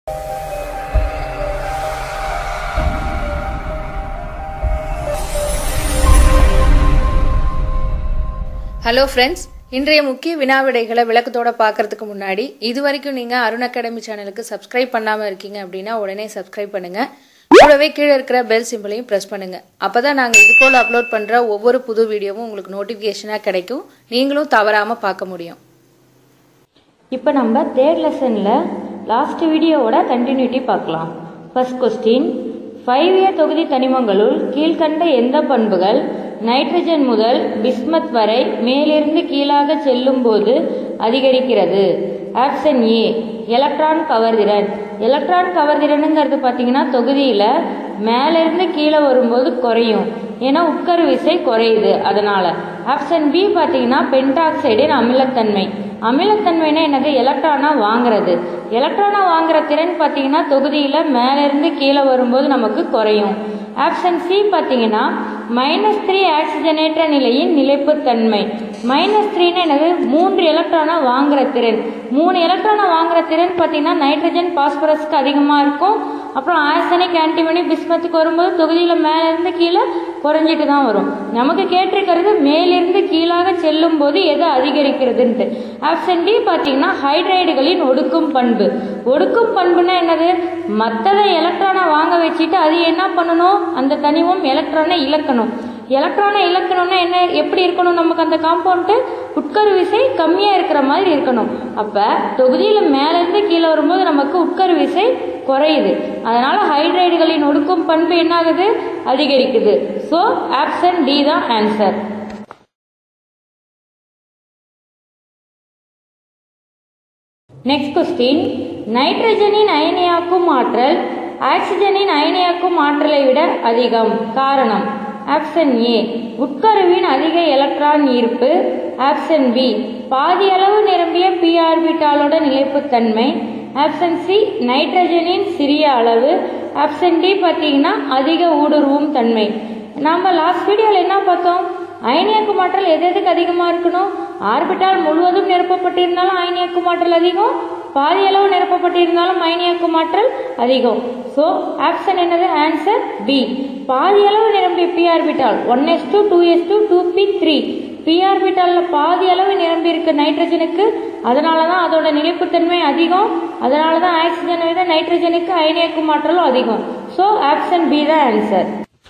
hello friends இன்றைய முக்கிய வினாவிடைகளை விளக்கத்தோட பார்க்கறதுக்கு முன்னாடி இது வரைக்கும் நீங்கள் அருண் அகாடமி சேனலுக்கு சப்ஸ்கிரைப் பண்ணாமல் இருக்கீங்க அப்படின்னா உடனே சப்ஸ்கிரைப் பண்ணுங்கள் கூடவே கீழே இருக்கிற பெல் சிம்பிளையும் ப்ரெஸ் பண்ணுங்கள் அப்போ தான் நாங்கள் இது போல் அப்லோட் பண்ணுற ஒவ்வொரு புது வீடியோவும் உங்களுக்கு நோட்டிஃபிகேஷனாக கிடைக்கும் நீங்களும் தவறாமல் பார்க்க முடியும் இப்போ நம்ம தேர்ட் லெசனில் லாஸ்ட் வீடியோவோட கண்டினியூட்டி பார்க்கலாம் ஃபர்ஸ்ட் கொஸ்டின் ஃபைவ் இயர் தொகுதி தனிமங்களுள் கீழ்கண்ட எந்த பண்புகள் நைட்ரஜன் முதல் பிஸ்மத் வரை மேலிருந்து கீழாக செல்லும் போது அதிகரிக்கிறது ஆப்ஷன் ஏ எலக்ட்ரான் கவர்திறன் எலக்ட்ரான் கவர்திறனுங்கிறது பார்த்தீங்கன்னா தொகுதியில் மேலிருந்து கீழே வரும்போது குறையும் ஏன்னா உட்கரு விசை குறையுது அதனால ஆப்ஷன் பி பார்த்தீங்கன்னா பென்டாக்சைடின் அமிலத்தன்மை அமிலத்தன்மைனா என்னது எலக்ட்ரானா வாங்குறது எலக்ட்ரானா வாங்குற திறன் பார்த்தீங்கன்னா தொகுதியில் மேலிருந்து கீழே வரும்போது நமக்கு குறையும் ஆப்ஷன் சி பார்த்தீங்கன்னா மைனஸ் த்ரீ ஆக்சிஜனேற்ற நிலையின் நிலைப்புத்தன்மை மைனஸ் த்ரீனா என்னது மூன்று எலக்ட்ரானை வாங்குற திறன் மூணு எலக்ட்ரானை வாங்குற திறன் பார்த்தீங்கன்னா நைட்ரஜன் பாஸ்பரஸ்க்கு அதிகமாக இருக்கும் அப்புறம் ஆர்சனிக் ஆன்டிமனி பிஸ்மத்துக்கு வரும்போது தொகுதியில் மேலேருந்து கீழே குறைஞ்சிட்டு தான் வரும் நமக்கு கேட்டிருக்கிறது மேலிருந்து கீழாக செல்லும் போது எது அதிகரிக்கிறதுன்ட்டு ஆப்ஷன் டி பார்த்தீங்கன்னா ஹைட்ரைடுகளின் ஒடுக்கும் பண்பு ஒடுக்கும் பண்புனா என்னது மற்றதை எலக்ட்ரானை வாங்க வச்சுட்டு அது என்ன பண்ணணும் அந்த தனிமம் எலக்ட்ரானை இழக்கணும் எலக்ட்ரானை இழக்கணும்னா என்ன எப்படி இருக்கணும் நமக்கு அந்த காம்பவுண்டு உட்கரு விசை கம்மியாக இருக்கிற மாதிரி இருக்கணும் அப்போ தொகுதியில் மேலேருந்து கீழே வரும்போது நமக்கு உட்கரு விசை குறையுது அதனால ஹைட்ரைடுகளின் ஒடுக்கும் பண்பு என்ன ஆகுது அதிகரிக்குது ஸோ ஆப்ஷன் டி தான் ஆன்சர் நெக்ஸ்ட் கொஸ்டின் நைட்ரஜனின் அயனியாக்கும் ஆற்றல் ஆக்சிஜனின் அயனியாக்கும் ஆற்றலை விட அதிகம் காரணம் ஆப்ஷன் ஏ உட்கருவின் அதிக எலக்ட்ரான் ஈர்ப்பு ஆப்ஷன் பி பாதி அளவு நிரம்பிய பி ஆர்பிட்டாலோட நிலைப்புத்தன்மை ஆப்ஷன் சி நைட்ரஜனின் சிறிய அளவு ஆப்ஷன் டி பார்த்தீங்கன்னா அதிக ஊடுருவும் தன்மை நாம் லாஸ்ட் வீடியோவில் என்ன பார்த்தோம் அயனியாக்கும் ஆற்றல் எது எதுக்கு அதிகமாக இருக்கணும் ஆர்பிட்டால் முழுவதும் நிரப்பப்பட்டிருந்தாலும் அயனியாக்கும் ஆற்றல் அதிகம் பாதி அளவு நிரப்பப்பட்டிருந்தாலும் அயனியாக்கும் ஆற்றல் அதிகம் ஸோ ஆப்ஷன் என்னது ஆன்சர் பி பாதி அளவு நிரம்பிய P orbital one S two two S two two P three P ஆர்பிட்டாலில் பாதி அளவு நிரம்பி இருக்கு நைட்ரஜனுக்கு அதனால தான் அதோட நிலைப்புத்தன்மை அதிகம் அதனால தான் ஆக்சிஜனை விட நைட்ரஜனுக்கு அயனியாக்கும் ஆற்றலும் அதிகம் ஸோ ஆப்ஷன் பி தான் ஆன்சர்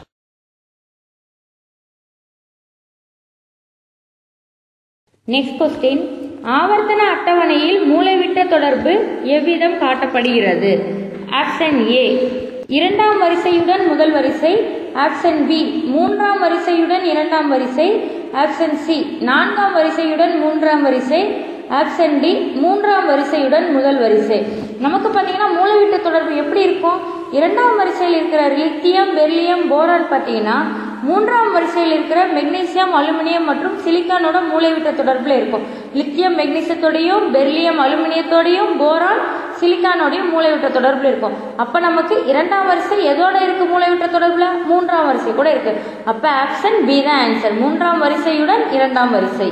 நெக்ஸ்ட் கொஸ்டின் ஆவர்த்தன அட்டவணையில் மூளைவிட்ட தொடர்பு எவ்விதம் காட்டப்படுகிறது ஆப்ஷன் ஏ இரண்டாம் வரிசையுடன் முதல் வரிசை ஆப்ஷன் பி மூன்றாம் வரிசையுடன் இரண்டாம் வரிசை ஆப்ஷன் சி நான்காம் வரிசையுடன் மூன்றாம் வரிசை ஆப்ஷன் டி மூன்றாம் வரிசையுடன் முதல் வரிசை நமக்கு பார்த்தீங்கன்னா மூளைவிட்ட தொடர்பு எப்படி இருக்கும் இரண்டாம் வரிசையில் இருக்கிற லித்தியம் பெர்லியம் போரான் பார்த்தீங்கன்னா மூன்றாம் வரிசையில் இருக்கிற மெக்னீசியம் அலுமினியம் மற்றும் சிலிக்கானோட மூளைவிட்ட தொடர்பில் இருக்கும் லித்தியம் மெக்னீசியத்தோடையும் பெர்லியம் அலுமினியத்தோடையும் போரான் சிலிக்கானோடையும் மூளைவிட்ட தொடர்பில் இருக்கும் அப்போ நமக்கு இரண்டாம் வரிசை எதோட இருக்கு மூளைவிட்ட தொடர்பில் மூன்றாம் வரிசை கூட இருக்கு அப்போ ஆப்ஷன் பி தான் ஆன்சர் மூன்றாம் வரிசையுடன் இரண்டாம் வரிசை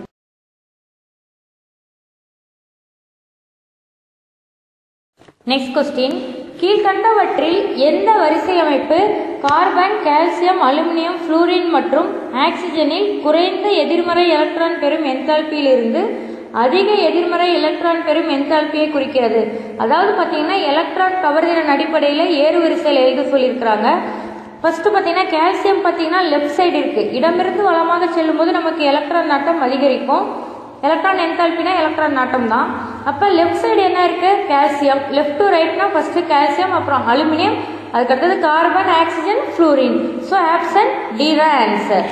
நெக்ஸ்ட் கொஸ்டின் கீழ்கண்டவற்றில் எந்த வரிசை அமைப்பு கார்பன் கால்சியம் அலுமினியம் புளூரின் மற்றும் ஆக்சிஜனில் குறைந்த எதிர்மறை எலக்ட்ரான் பெறும் என்தால்பியிலிருந்து அதிக எதிர்மறை எலக்ட்ரான் பெறும் என்தால்பியை குறிக்கிறது அதாவது பார்த்தீங்கன்னா எலக்ட்ரான் கவர்திறன் அடிப்படையில் ஏறு வரிசையில் எழுத சொல்லியிருக்கிறாங்க ஃபர்ஸ்ட் பார்த்தீங்கன்னா கால்சியம் பார்த்தீங்கன்னா லெஃப்ட் சைடு இருக்கு இடமிருந்து வளமாக செல்லும்போது நமக்கு எலக்ட்ரான் நாட்டம் அதிகரிக்கும் எலக்ட்ரான் என்தால்பினா எலக்ட்ரான் நாட்டம் தான் அப்போ லெஃப்ட் சைடு என்ன இருக்கு கால்சியம் லெஃப்ட் டு ரைட்னா ஃபர்ஸ்ட் கால்சியம் அப்புறம் அலுமினியம் அதுக்கடுத்தது carbon oxygen fluorine so option D தான் ஆன்சர்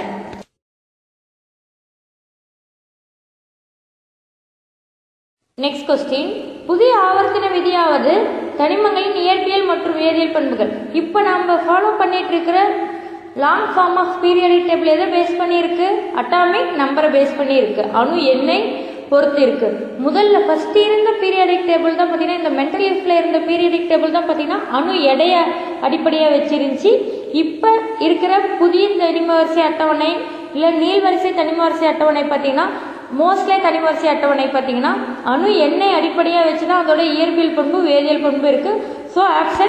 நெக்ஸ்ட் கொஸ்டின் புதிய ஆவர்த்தன விதியாவது தனிமங்களின் இயற்பியல் மற்றும் வேதியியல் பண்புகள் இப்போ நம்ம ஃபாலோ பண்ணிட்டு இருக்கிற long form of periodic table எதை பேஸ் பண்ணியிருக்கு அட்டாமிக் நம்பரை பேஸ் பண்ணியிருக்கு அணு எண்ணெய் பொறுத்து இருக்கு முதல்ல ஃபர்ஸ்ட் இருந்த பீரியடிக் டேபிள் தான் பார்த்தீங்கன்னா இந்த மென்டல் லிஸ்ட்ல இருந்த பீரியடிக் டேபிள் தான் பார்த்தீங்கன்னா அணு எடைய அடிப்படையாக வச்சிருந்துச்சு இப்போ இருக்கிற புதிய தனிம வரிசை அட்டவணை இல்லை நீள்வரிசை தனிம வரிசை அட்டவணை பார்த்தீங்கன்னா மோஸ்ட்லே தனிம வரிசை அட்டவணை பார்த்தீங்கன்னா அணு எண்ணெய் அடிப்படையாக வச்சு தான் அதோட இயற்பியல் பண்பு வேதியியல் பண்பு இருக்கு ஸோ ஆப்ஷன்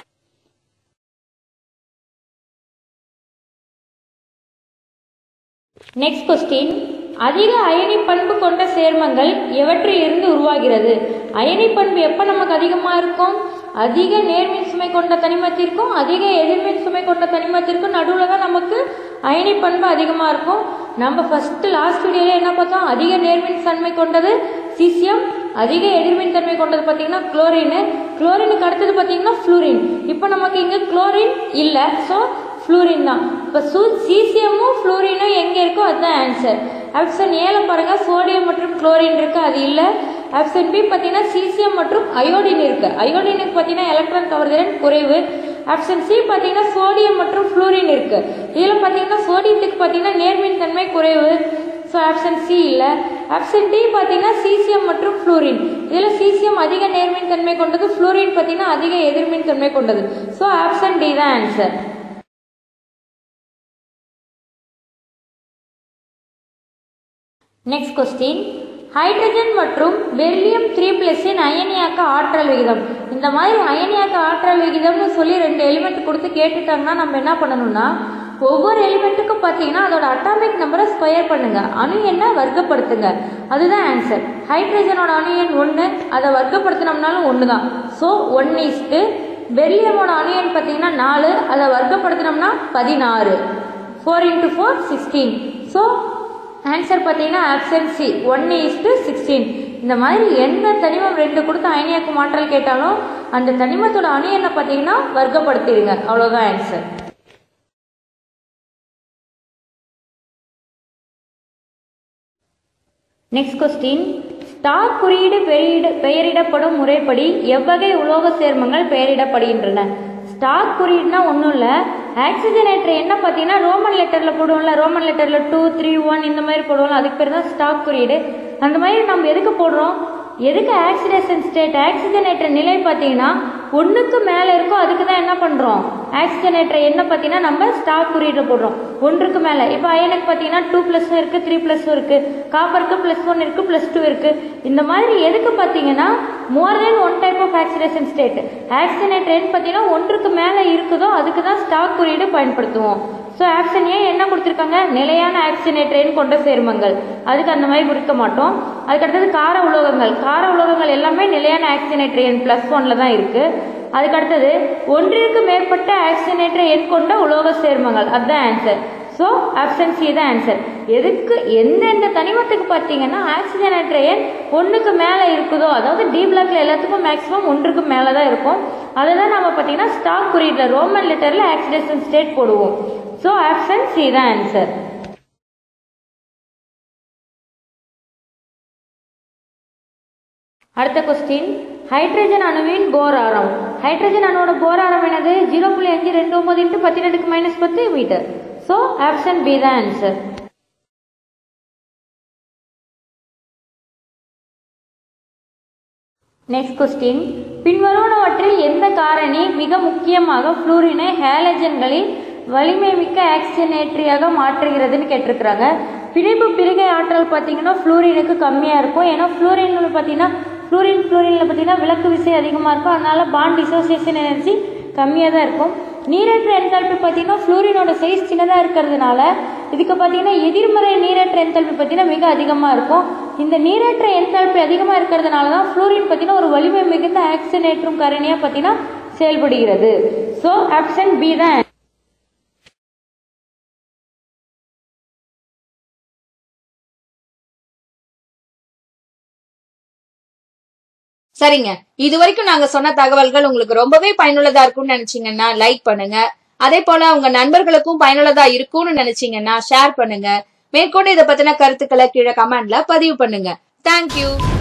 நெக்ஸ்ட் கொஸ்டின் அதிக அயனி பண்பு கொண்ட சேர்மங்கள் எவற்றில் இருந்து உருவாகிறது அயனி பண்பு எப்போ நமக்கு அதிகமாக இருக்கும் அதிக நேர்மின் சுமை கொண்ட தனிமத்திற்கும் அதிக எதிர்மின் சுமை கொண்ட தனிமத்திற்கும் நடுவில் தான் நமக்கு அயனி பண்பு அதிகமாக இருக்கும் நம்ம ஃபர்ஸ்ட் லாஸ்ட் வீடியோல என்ன பார்த்தோம் அதிக நேர்மின் தன்மை கொண்டது சீசியம் அதிக எதிர்மின் தன்மை கொண்டது பார்த்தீங்கன்னா குளோரின் குளோரினுக்கு அடுத்தது பார்த்தீங்கன்னா ஃப்ளூரின் இப்போ நமக்கு இங்கே குளோரின் இல்லை ஸோ ஃப்ளூரின் தான் இப்போ சூ சீசியமும் ஃப்ளூரினும் எங்கே இருக்கோ அதுதான் ஆன்சர் ஆப்ஷன் ஏல பாருங்க சோடியம் மற்றும் குளோரின் இருக்கு அது இல்லை ஆப்ஷன் பி பார்த்தீங்கன்னா சீசியம் மற்றும் அயோடின் இருக்கு அயோடினுக்கு பார்த்தீங்கன்னா எலக்ட்ரான் கவர்திறன் குறைவு ஆப்ஷன் சி பார்த்தீங்கன்னா சோடியம் மற்றும் ஃப்ளூரின் இருக்கு இதில் பார்த்தீங்கன்னா சோடியத்துக்கு பார்த்தீங்கன்னா நேர்மின் தன்மை குறைவு ஸோ ஆப்ஷன் சி இல்லை ஆப்ஷன் டி பார்த்தீங்கன்னா சீசியம் மற்றும் ஃப்ளூரின் இதில் சீசியம் அதிக நேர்மின் தன்மை கொண்டது ஃப்ளூரின் பார்த்தீங்கன்னா அதிக எதிர்மின் தன்மை கொண்டது ஸோ ஆப்ஷன் டி தான் ஆன்சர் நெக்ஸ்ட் கொஸ்டின் ஹைட்ரஜன் மற்றும் பெர்லியம் த்ரீ பிளஸின் அயனியாக்க ஆற்றல் விகிதம் இந்த மாதிரி அயனியாக்க ஆற்றல் விகிதம்னு சொல்லி ரெண்டு எலிமெண்ட் கொடுத்து கேட்டுட்டாங்கன்னா நம்ம என்ன பண்ணணும்னா ஒவ்வொரு எலிமெண்ட்டுக்கும் பார்த்தீங்கன்னா அதோட அட்டாமிக் நம்பரை ஸ்கொயர் பண்ணுங்க அணு எண்ணை வர்க்கப்படுத்துங்க அதுதான் ஆன்சர் ஹைட்ரஜனோட அணு எண் ஒன்று அதை வர்க்கப்படுத்தினோம்னாலும் ஒன்று தான் ஸோ ஒன் ஈஸ்ட்டு பெர்லியமோட அணு எண் பார்த்தீங்கன்னா நாலு அதை வர்க்கப்படுத்தினோம்னா பதினாறு four into four sixteen so answer பார்த்தீங்கன்னா option C one is to sixteen இந்த மாதிரி எந்த தனிமம் ரெண்டு கொடுத்து அயனியாக்கு மாற்றல் கேட்டாலும் அந்த தனிமத்தோட அணு என்ன பார்த்தீங்கன்னா வர்க்கப்படுத்திடுங்க அவ்வளோதான் ஆன்சர் நெக்ஸ்ட் கொஸ்டின் ஸ்டார் குறியீடு பெயரிட பெயரிடப்படும் முறைப்படி எவ்வகை உலோக சேர்மங்கள் பெயரிடப்படுகின்றன ஸ்டார் குறியீடுனா ஒன்றும் இல்லை ஆக்சிஜனேட்டர் என்ன பார்த்தீங்கன்னா ரோமன் லெட்டரில் போடுவோம்ல ரோமன் லெட்டரில் டூ த்ரீ ஒன் இந்த மாதிரி போடுவோம்ல அதுக்கு பேர் தான் ஸ்டாக் குறியீடு அந்த மாதிரி நம்ம எதுக்கு போடுறோம் எதுக்கு ஆக்சிடேஷன் ஸ்டேட் ஆக்சிஜனேட்டர் நிலை பார்த்தீங்கன்னா ஒன்றுக்கு மேலே இருக்கோ அதுக்கு தான் என்ன பண்ணுறோம் ஆக்சிஜனேட்டர் என்ன பார்த்தீங்கன்னா நம்ம ஸ்டாக் குறியீடு போடுறோம் ஒன்றுக்கு மேலே இப்போ அயனுக்கு பார்த்தீங்கன்னா டூ ப்ளஸும் இருக்குது த்ரீ ப்ளஸும் இருக்குது காப்பருக்கு ப்ளஸ் ஒன் இருக்குது ப்ளஸ் டூ இருக்குது இந்த மாதிரி எதுக்கு பார்த்தீங்கன்னா more then one type of oxidation state ஆக்சிஜனேட்டர் எண் பார்த்தீங்கன்னா ஒன்றுக்கு மேலே இருக்குதோ அதுக்கு தான் ஸ்டாக் குறியீடு பயன்படுத்துவோம் ஸோ ஆப்ஷன் ஏ என்ன கொடுத்துருக்காங்க நிலையான ஆக்சிஜனேட்டர் எண் கொண்ட சேர்மங்கள் அதுக்கு அந்த மாதிரி கொடுக்க மாட்டோம் அதுக்கு அடுத்தது கார உலோகங்கள் கார உலோகங்கள் எல்லாமே நிலையான ஆக்சிஜனேட்டர் எண் ப்ளஸ் ஒன்ல தான் இருக்கு அதுக்கு அடுத்தது ஒன்றிற்கு மேற்பட்ட ஆக்சிஜனேட்டர் எண் கொண்ட உலோக சேர்மங்கள் அதுதான் ஆன்சர் ஸோ ஆப்ஷன் சி தான் ஆன்சர் எதுக்கு எந்தெந்த தனிமத்துக்கு பார்த்தீங்கன்னா ஆக்சிஜனேட்டர் எண் ஒன்றுக்கு மேலே இருக்குதோ அதாவது டி பிளாக்ல எல்லாத்துக்கும் மேக்ஸிமம் ஒன்றுக்கு மேலே தான் இருக்கும் அதை தான் நம்ம பார்த்தீங்கன்னா ஸ்டாக் குறியீட்டில் ரோமன் லெட்டரில் ஆக்சிடேஷன் ஸ்டேட் போடுவோம் ஸோ ஆப்ஷன் சி தான் ஆன்சர் அடுத்த கொஸ்டின் ஹைட்ரஜன் அணுவின் போர் ஆரம் ஹைட்ரஜன் அணுவோட போர் ஆரம் என்னது ஜீரோ புள்ளி அஞ்சு ரெண்டு ஒன்பது இன்ட்டு பத்திரெண்டுக்கு மைனஸ் பத்து மீட்டர் ஸோ ஆப்ஷன் பி தான் ஆன்சர் நெக்ஸ்ட் கொஸ்டின் பின்வருவனவற்றில் எந்த காரணி மிக முக்கியமாக ஃப்ளூரினை ஹேலஜன்களில் வலிமை மிக்க ஆக்சிஜனேற்றியாக மாற்றுகிறதுன்னு கேட்டிருக்கிறாங்க பிணைப்பு பிரிகை ஆற்றல் பார்த்தீங்கன்னா ஃப்ளூரினுக்கு கம்மியாக இருக்கும் ஏன்னா ஃப்ளூரின் பார்த்தீங்கன்னா ஃப்ளூரின் ஃப்ளூரினில் பார்த்தீங்கன்னா விளக்கு விசை அதிகமாக இருக்கும் அதனால பாண்ட் டிசோசியேஷன் எனர்ஜி கம்மியாக தான் இருக்கும் நீரேற்ற என்தால்பி பார்த்தீங்கன்னா ஃப்ளூரினோட சைஸ் சின்னதாக இருக்கிறதுனால இதுக்கு பார்த்தீங்கன்னா எதிர்மறை நீரேற்ற என்தால்பி பார்த்தீங்கன்னா மிக அதிகமாக இருக்கும் இந்த நீரேற்ற என்தால்பி அதிகமாக இருக்கிறதுனால தான் ஃப்ளூரின் பார்த்தீங்கன்னா ஒரு வலிமை மிகுந்த ஆக்சிஜனேற்றும் காரணியாக பார்த்தீங்கன்னா செயல்படுகிறது ஸோ ஆப்ஷன் பி தான் சரிங்க இது வரைக்கும் நாங்க சொன்ன தகவல்கள் உங்களுக்கு ரொம்பவே பயனுள்ளதா இருக்கும்னு நினைச்சீங்கன்னா லைக் பண்ணுங்க அதே போல உங்க நண்பர்களுக்கும் பயனுள்ளதா இருக்கும்னு நினைச்சீங்கன்னா ஷேர் பண்ணுங்க மேற்கொண்டு இதை பத்தின கருத்துக்களை கீழே கமெண்ட்ல பதிவு பண்ணுங்க தேங்க்யூ